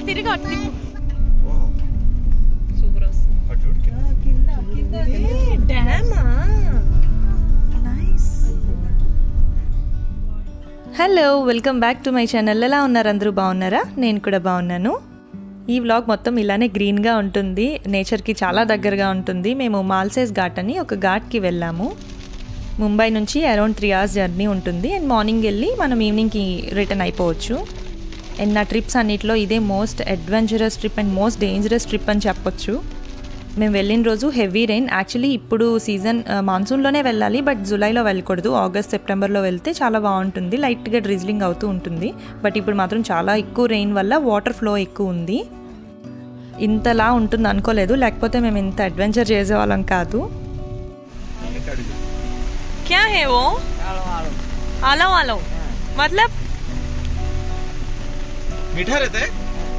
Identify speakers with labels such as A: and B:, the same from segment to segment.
A: తిరిగి అటు తిప్పు
B: ఓహో.
A: సూపర్ వస్తుంది
B: అటు చూడు కింద.
A: డ్యామా nice
C: hello welcome back to my channel ఎలా ఉన్నారు అందరూ బాగున్నారా నేను కూడా బాగున్నాను ఈ వ్లాగ్ మొత్తం ఇలానే గ్రీన్గా ఉంటుంది నేచర్కి చాలా దగ్గరగా ఉంటుంది మేము మాల్సేస్ ఘాట్ అని ఒక ఘాట్కి వెళ్ళాము ముంబై నుంచి అరౌండ్ త్రీ అవర్స్ జర్నీ ఉంటుంది అండ్ మార్నింగ్ వెళ్ళి మనం ఈవినింగ్కి రిటర్న్ అయిపోవచ్చు అండ్ నా ట్రిప్స్ అన్నిట్లో ఇదే most adventurous trip and most dangerous trip అని చెప్పొచ్చు మేము వెళ్ళిన రోజు హెవీ రెయిన్ యాక్చువల్లీ ఇప్పుడు సీజన్ మాన్సూన్లోనే వెళ్ళాలి బట్ జూలైలో వెళ్ళకూడదు ఆగస్ట్ సెప్టెంబర్లో వెళ్తే చాలా బాగుంటుంది లైట్గా డ్రిజ్లింగ్ అవుతూ ఉంటుంది బట్ ఇప్పుడు మాత్రం చాలా ఎక్కువ రెయిన్ వల్ల వాటర్ ఫ్లో ఎక్కువ ఉంది ఇంతలా ఉంటుంది అనుకోలేదు లేకపోతే మేము ఇంత అడ్వెంచర్ చేసేవాళ్ళం కాదు
B: ఇక్కడ అడుగు.
A: क्या है वो आलो आलो मतलब
B: मीठा रहता है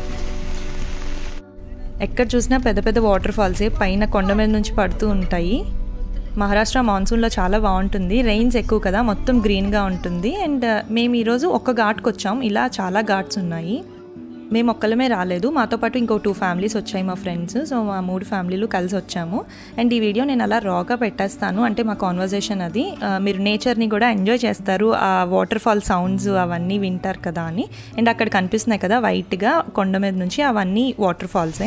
C: ఎక్కడ చూసినా పెద్ద పెద్ద వాటర్ ఫాల్సే పైన కొండ మీద నుంచి పడుతూ ఉంటాయి మహారాష్ట్ర మాన్సూన్లో చాలా బాగుంటుంది రెయిన్స్ ఎక్కువ కదా మొత్తం గ్రీన్గా ఉంటుంది అండ్ మేము ఈరోజు ఒక్క ఘాట్కి వచ్చాం ఇలా చాలా ఘాట్స్ ఉన్నాయి మేము ఒక్కలమే రాలేదు మాతో పాటు ఇంకో టూ ఫ్యామిలీస్ వచ్చాయి మా ఫ్రెండ్స్ సో మా మూడు ఫ్యామిలీలు కలిసి వచ్చాము అండ్ ఈ వీడియో నేను అలా రాగా పెట్టేస్తాను అంటే మా కాన్వర్జేషన్ అది ఆ, మీరు నేచర్ని కూడా ఎంజాయ్ చేస్తారు ఆ వాటర్ ఫాల్ సౌండ్స్ అవన్నీ వింటారు కదా అని అండ్ అక్కడ కనిపిస్తున్నాయి కదా వైట్గా కొండ మీద నుంచి అవన్నీ వాటర్ ఫాల్సే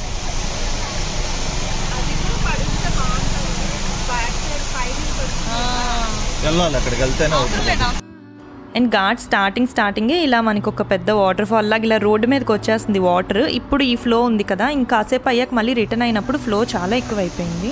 B: వెళ్ళాలి అక్కడికి వెళ్తేనే అవుతుంది
C: అండ్ ఘాట్ స్టార్టింగ్ స్టార్టింగే ఇలా మనకు ఒక పెద్ద వాటర్ ఫాల్ లాగా ఇలా రోడ్డు మీదకి వచ్చేస్తుంది వాటర్ ఇప్పుడు ఈ ఫ్లో ఉంది కదా ఇంకాసేపు అయ్యాక మళ్ళీ రిటర్న్ అయినప్పుడు ఫ్లో చాలా ఎక్కువ అయిపోయింది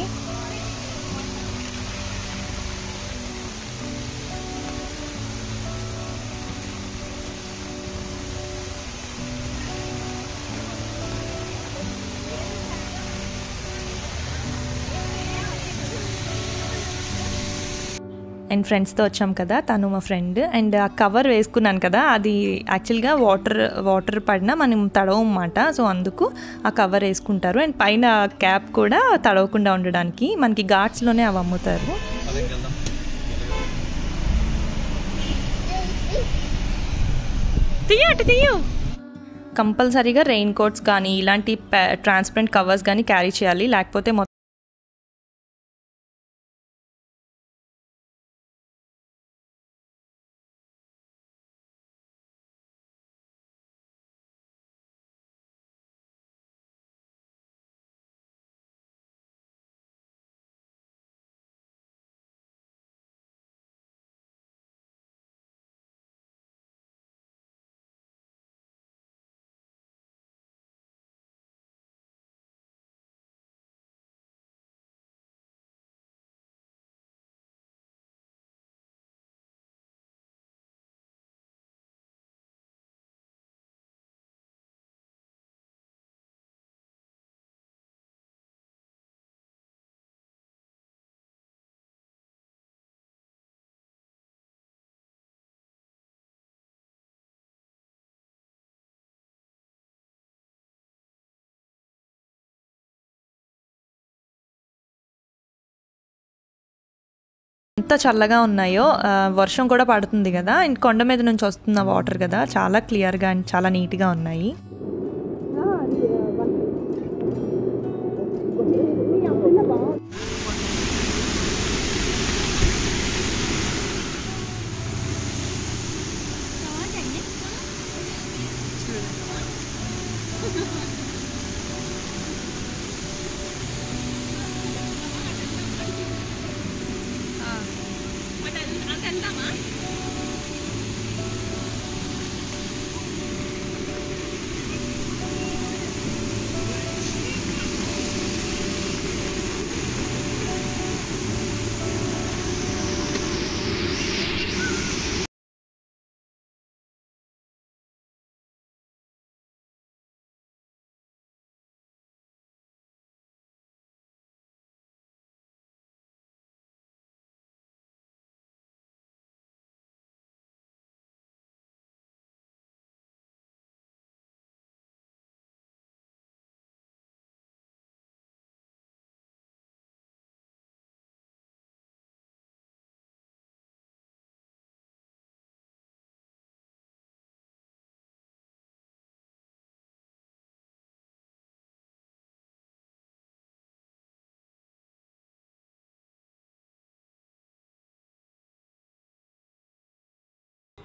C: అండ్ ఫ్రెండ్స్తో వచ్చాం కదా తను మా ఫ్రెండ్ అండ్ ఆ కవర్ వేసుకున్నాను కదా అది యాక్చువల్గా వాటర్ వాటర్ పడినా మనం తడవమాట సో అందుకు ఆ కవర్ వేసుకుంటారు అండ్ పైన క్యాప్ కూడా తడవకుండా ఉండడానికి మనకి ఘాట్స్లోనే అవి అమ్ముతారు
B: అదే వెళ్దాం
A: తీయ అటు తీయు
C: కంపల్సరీగా రెయిన్ కోట్స్ కానీ ఇలాంటి ట్రాన్స్పరెంట్ కవర్స్ కానీ క్యారీ చేయాలి లేకపోతే మొత్తం ఎంత చల్లగా ఉన్నాయో ఆ, వర్షం కూడా పడుతుంది కదా అండ్ కొండ మీద నుంచి వస్తున్న వాటర్ కదా చాలా క్లియర్గా అండ్ చాలా నీట్గా ఉన్నాయి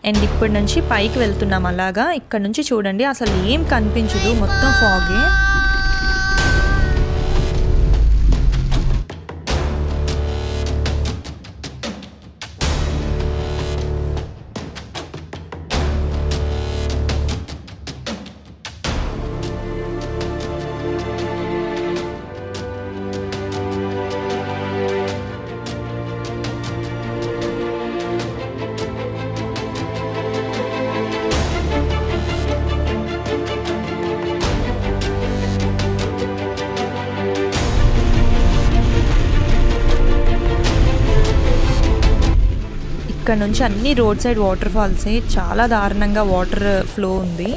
C: అండ్ ఇప్పటి నుంచి పైకి వెళ్తున్నాం అలాగా ఇక్కడ నుంచి చూడండి అసలు ఏం కనిపించదు మొత్తం ఫాగే ఇక్కడ నుంచి అన్ని రోడ్ సైడ్ వాటర్ ఫాల్సే చాలా దారుణంగా వాటర్ ఫ్లో ఉంది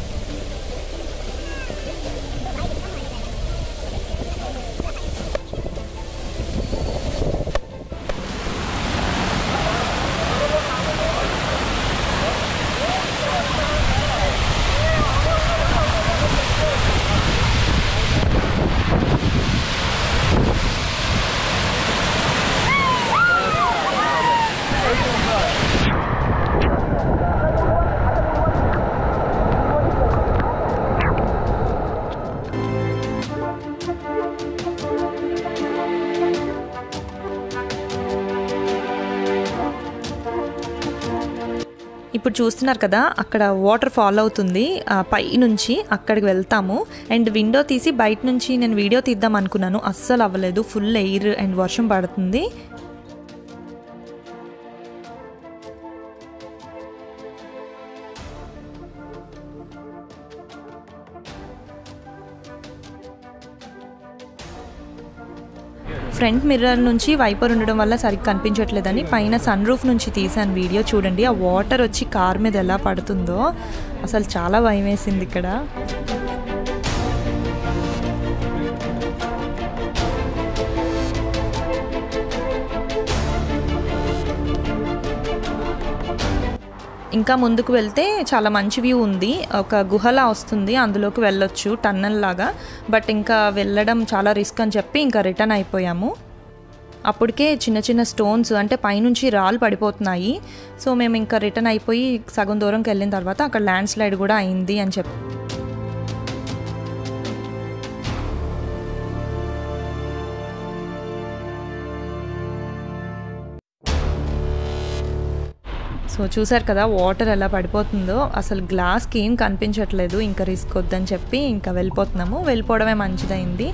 C: ఇప్పుడు చూస్తున్నారు కదా అక్కడ వాటర్ ఫాల్ అవుతుంది ఆ పై నుంచి అక్కడికి వెళ్తాము అండ్ విండో తీసి బయట నుంచి నేను వీడియో తీద్దాం అనుకున్నాను అస్సలు అవ్వలేదు ఫుల్ ఎయిర్ అండ్ వర్షం పడుతుంది ఫ్రంట్ మిర్రర్ నుంచి వైపర్ ఉండడం వల్ల సరిగ్గా కనిపించట్లేదని పైన సన్ రూఫ్ నుంచి తీసాను వీడియో చూడండి ఆ వాటర్ వచ్చి కార్ మీద ఎలా పడుతుందో అసలు చాలా భయం వేసింది ఇక్కడ ఇంకా ముందుకు వెళ్తే చాలా మంచి వ్యూ ఉంది ఒక గుహలా వస్తుంది అందులోకి వెళ్ళొచ్చు టన్నల్ లాగా బట్ ఇంకా వెళ్ళడం చాలా రిస్క్ అని చెప్పి ఇంకా రిటర్న్ అయిపోయాము అప్పటికే చిన్న చిన్న స్టోన్స్ అంటే పైనుంచి రాళ్ళు పడిపోతున్నాయి సో మేము ఇంకా రిటర్న్ అయిపోయి సగం దూరంకి వెళ్ళిన తర్వాత అక్కడ ల్యాండ్ స్లైడ్ కూడా అయింది అని చెప్పి సో చూసారు కదా వాటర్ ఎలా పడిపోతుందో అసలు గ్లాస్కి ఏం కనిపించట్లేదు ఇంకా రిస్క్ వద్దని చెప్పి ఇంకా వెళ్ళిపోతున్నాము వెళ్ళిపోవడమే మంచిదైంది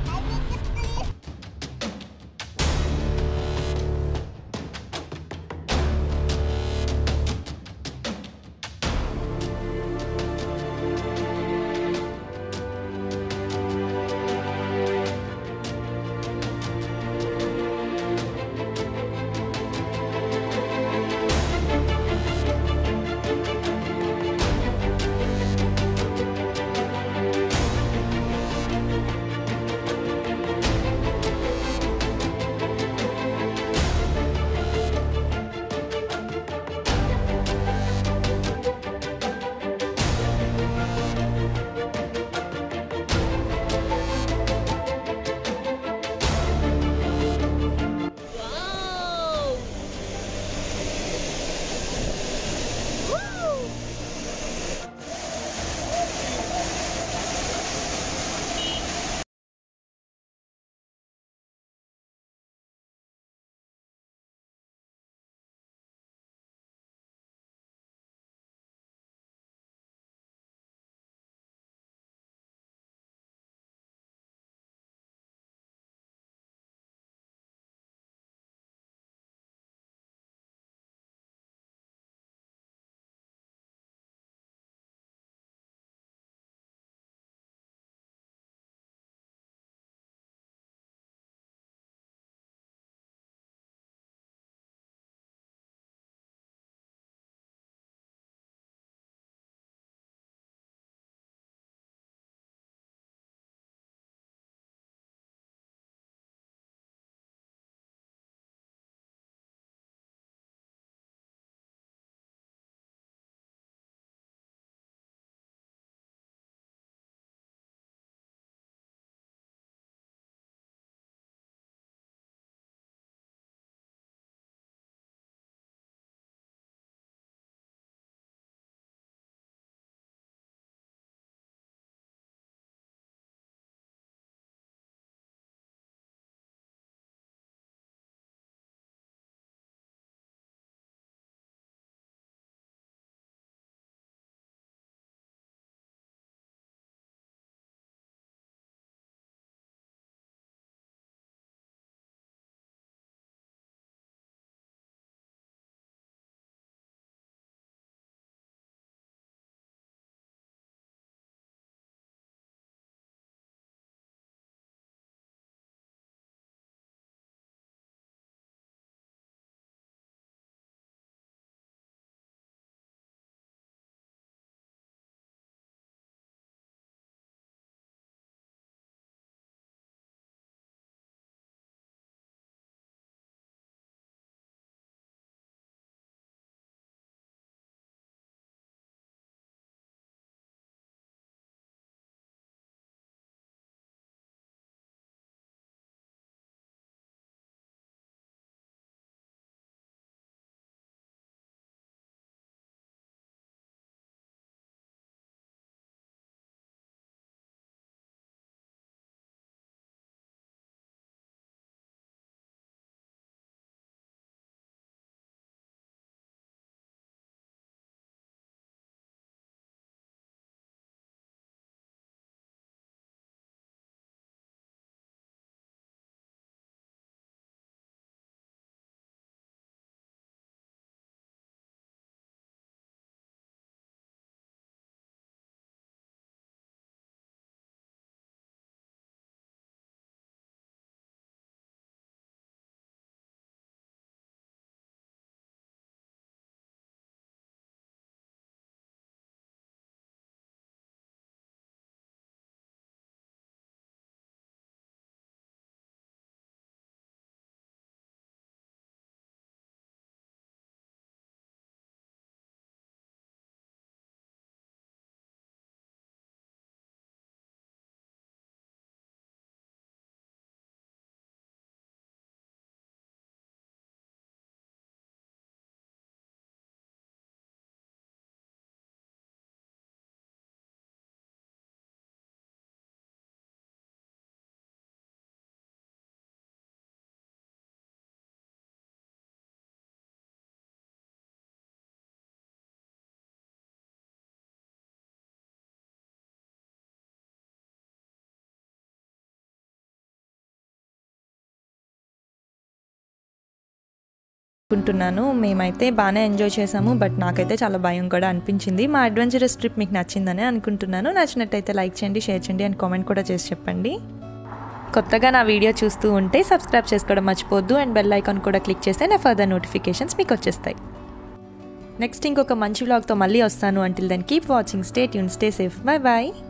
C: అనుకుంటున్నాను మేమైతే బాగానే ఎంజాయ్ చేసాము బట్ నాకైతే చాలా భయం కూడా అనిపించింది మా అడ్వెంచరస్ ట్రిప్ మీకు నచ్చిందని అనుకుంటున్నాను నచ్చినట్టయితే లైక్ చేయండి షేర్ చేయండి అండ్ కామెంట్ కూడా చేసి చెప్పండి కొత్తగా నా వీడియో చూస్తూ ఉంటే సబ్స్క్రైబ్ చేసుకోవడం మర్చిపోద్దు అండ్ బెల్ ఐకాన్ కూడా క్లిక్ చేస్తే నా ఫర్దర్ నోటిఫికేషన్స్ మీకు వచ్చేస్తాయి నెక్స్ట్ ఇంకొక మంచి వ్లాగ్తో మళ్ళీ వస్తాను until then keep watching stay tune stay safe bye bye